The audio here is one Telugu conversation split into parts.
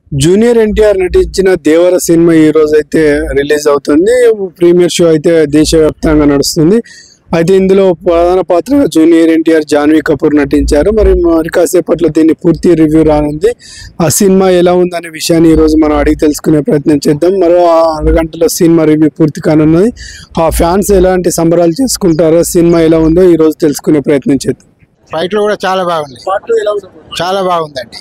జూనియర్ ఎన్టీఆర్ నటించిన దేవర సినిమా ఈ రోజు అయితే రిలీజ్ అవుతుంది ప్రీమియర్ షో అయితే దేశవ్యాప్తంగా నడుస్తుంది అయితే ఇందులో ప్రధాన పాత్రగా జూనియర్ ఎన్టీఆర్ జాన్వీ కపూర్ నటించారు మరి మరి కాసేపట్లో దీన్ని పూర్తి రివ్యూ రానుంది ఆ సినిమా ఎలా ఉందనే విషయాన్ని ఈ రోజు మనం అడిగి తెలుసుకునే ప్రయత్నం చేద్దాం మరో అరగంటలో సినిమా రివ్యూ పూర్తి కానున్నది ఆ ఫ్యాన్స్ ఎలాంటి సంబరాలు చేసుకుంటారో సినిమా ఎలా ఉందో ఈ రోజు తెలుసుకునే ప్రయత్నం చేద్దాం ఫైట్లు కూడా చాలా బాగుంది చాలా బాగుందండి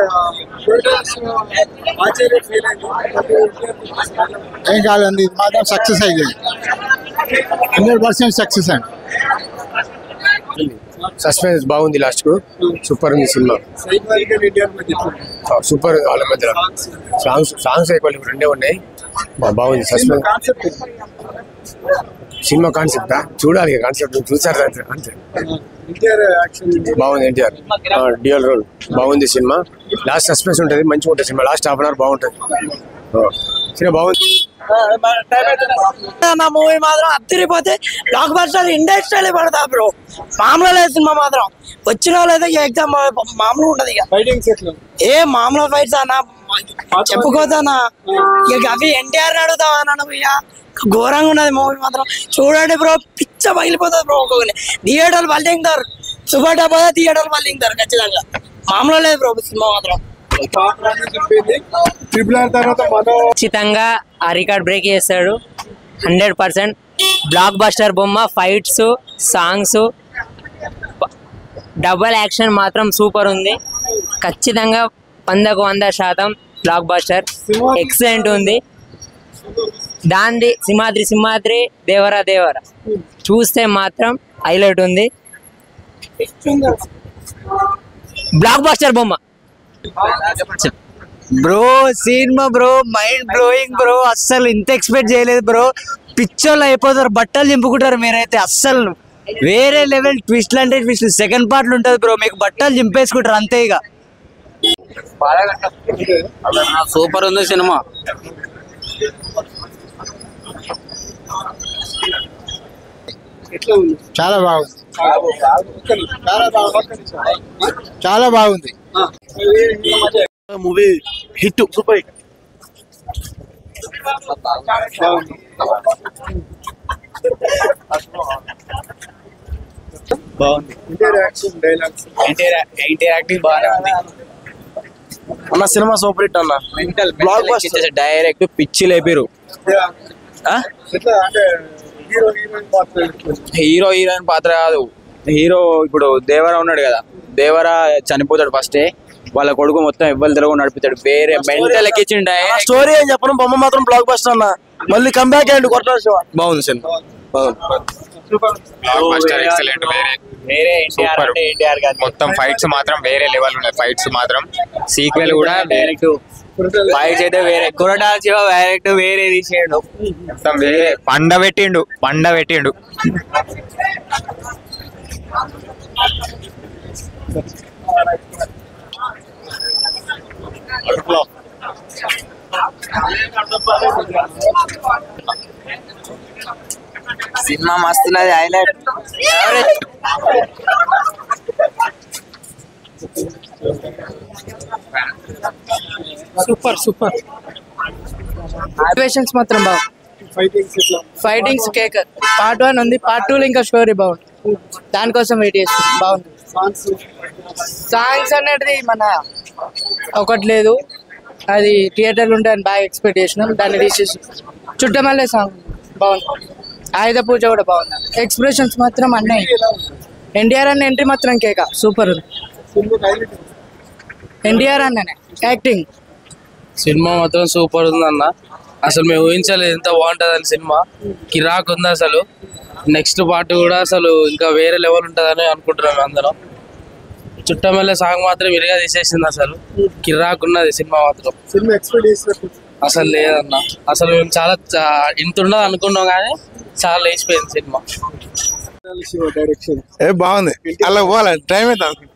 ఏం కాదండి ఇది మాత్రం సక్సెస్ అయ్యింది హండ్రెడ్ పర్సెంట్ సక్సెస్ అండి సస్పెన్స్ బాగుంది లాస్ట్ కు సూపర్ ఉంది సినిమా సూపర్ వాళ్ళ మధ్య సాంగ్స్ సాంగ్స్ ఎక్కువ లేవు, రెండే ఉన్నాయి బా- బాగుంది సస్పెన్స్ సినిమా కాన్సెప్ట్ చూడాలి కాన్సెప్ట్ చూసారు అంతే అంతే బాగుంది ఎన్టీఆర్ డియల్ రోల్ బాగుంది సినిమా లాస్ట్ సస్పెన్స్ ఉంటుంది మంచిగా ఉంటుంది cinema last half an hour బాగుంటుంది ఆ, సినిమా బాగుంది నా మూవీ మాత్రం అత్తిరిపోతే బ్లాక్ బస్టర్ ఇండస్ట్రీ పడతా బ్రో మామూలు లేదు సినిమా మాత్రం వచ్చిన వాళ్ళైతే ఎగ్జామ్ మామూలు ఉండదు ఇక ఏ మామూలు ఫైట్స్ అన్న చెప్పుకోతానా ఇక అవి ఎన్టీఆర్ అడుగుతావా అన్న ఇక ఘోరంగా ఉన్నది మూవీ మాత్రం చూడండి బ్రో పిచ్చ పగిలిపోతుంది బ్రో ఒక్కొక్కరి థియేటర్లు పల్లింటారు సూపర్ డబ్బా థియేటర్లు పల్లింటారు ఖచ్చితంగా మామూలు లేదు బ్రో సినిమా మాత్రం ట్రిపుల్ ఆర్ తర్వాత మనో ఖచ్చితంగా ఆ రికార్డ్ బ్రేక్ చేస్తాడు హండ్రెడ్ పర్సెంట్ బ్లాక్ బస్టర్ బొమ్మ ఫైట్స్ సాంగ్స్ డబల్ యాక్షన్ మాత్రం సూపర్ ఉంది ఖచ్చితంగా వందకు వంద శాతం బ్లాక్ బస్టర్ ఎక్సలెంట్ ఉంది దాంది సింహాద్రి సింహాద్రి దేవరా దేవరా చూస్తే మాత్రం హైలైట్ ఉంది బ్లాక్ బస్టర్ బొమ్మ bro cinema bro mind blowing bro అస్సలు ఇంత ఎక్స్పెక్ట్ చేయలేదు బ్రో పిక్చర్లు అయిపోతారు బట్టలు చింపుకుంటారు మీరైతే అస్సలు వేరే లెవెల్ ట్విస్ట్ అంటే ట్విస్ట్ సెకండ్ పార్ట్లు ఉంటుంది బ్రో మీకు బట్టలు చింపేసుకుంటారు అంతే ఇక సూపర్ ఉంది సినిమా చాలా బాగుంది చాలా బాగుంది చాలా బాగుంది movie hit super hit NTR acting బాగానే ఉంది అన్న సినిమా సూపర్ హిట్ అన్న బ్లాక్ బస్టర్ డైరెక్ట్ పిచ్చి లేపారు హీరో హీరోయిన్ పాత్ర కాదు హీరో ఇప్పుడు దేవరా ఉన్నాడు కదా దేవరా చనిపోతాడు ఫస్టే వాళ్ళ కొడుకు మొత్తం ఇవ్వాలి తిరగ నడుపుతాడు వేరే మెంటల్ ఎక్కించిండు స్టోరీ ఏం చెప్పను బొమ్మ మాత్రం బ్లాక్ బస్టర్ అన్న మళ్ళీ కంబ్యాక్ అయ్యండి కొట్టాడు శివ బాగుంది సినిమా ఎక్సలెంట్ వేరే వేరే ఎన్టీఆర్ Super. అంటే ఎన్టీఆర్ గారు మొత్తం ఫైట్స్ మాత్రం వేరే లెవెల్ ఉన్నాయి ఫైట్స్ మాత్రం సీక్వెల్ కూడా డైరెక్ట్ ఫైట్స్ అయితే వేరే కొరటాల శివ డైరెక్ట్ వేరే తీసేయడు మొత్తం వేరే పండ పెట్టిండు పండ పెట్టిండు సినిమా మస్తున్నది హైలైట్ సూపర్ సూపర్ సిచ్యువేషన్స్ మాత్రం బాగుంది ఫైటింగ్స్ కేక్ పార్ట్ వన్ ఉంది పార్ట్ టూ ఇంకా స్టోరీ బాగుంది దానికోసం వెయిట్ చేస్తాం బాగుంది సాంగ్స్ అనేది మన ఒకటి లేదు అది థియేటర్లు ఉంటే అని బాగా ఎక్స్పెక్ట్ చేసినాం దాన్ని తీసేసి చుట్టమల్లే సాంగ్ బాగుంది ఆయుధ పూజ కూడా బాగుంది ఎక్స్ప్రెషన్స్ మాత్రం అన్నాయి ఎన్టీఆర్ అన్న ఎంట్రీ మాత్రం కేక సూపర్ ఉంది ఎన్టీఆర్ అన్ననే యాక్టింగ్ సినిమా మాత్రం సూపర్ ఉంది అన్న అసలు మేము ఊహించలేదు ఎంత బాగుంటుందని సినిమా కిరాక్ ఉంది అసలు నెక్స్ట్ పార్ట్ కూడా అసలు ఇంకా వేరే లెవెల్ ఉంటుందని అనుకుంటున్నాం అందరం చుట్టమల్లె సాంగ్ మాత్రం విరిగా తీసేసింది అసలు కిరాక్ ఉన్నది సినిమా మాత్రం సినిమా ఎక్స్పెక్ట్ చేసినట్టు అసలు లేదన్న అసలు మేము చాలా చా- ఇంత ఉండదు అనుకున్నాం కానీ చాలా లేచిపోయింది సినిమా డైరెక్షన్ ఏ బాగుంది అలా పోవాలి టైం అవుతుంది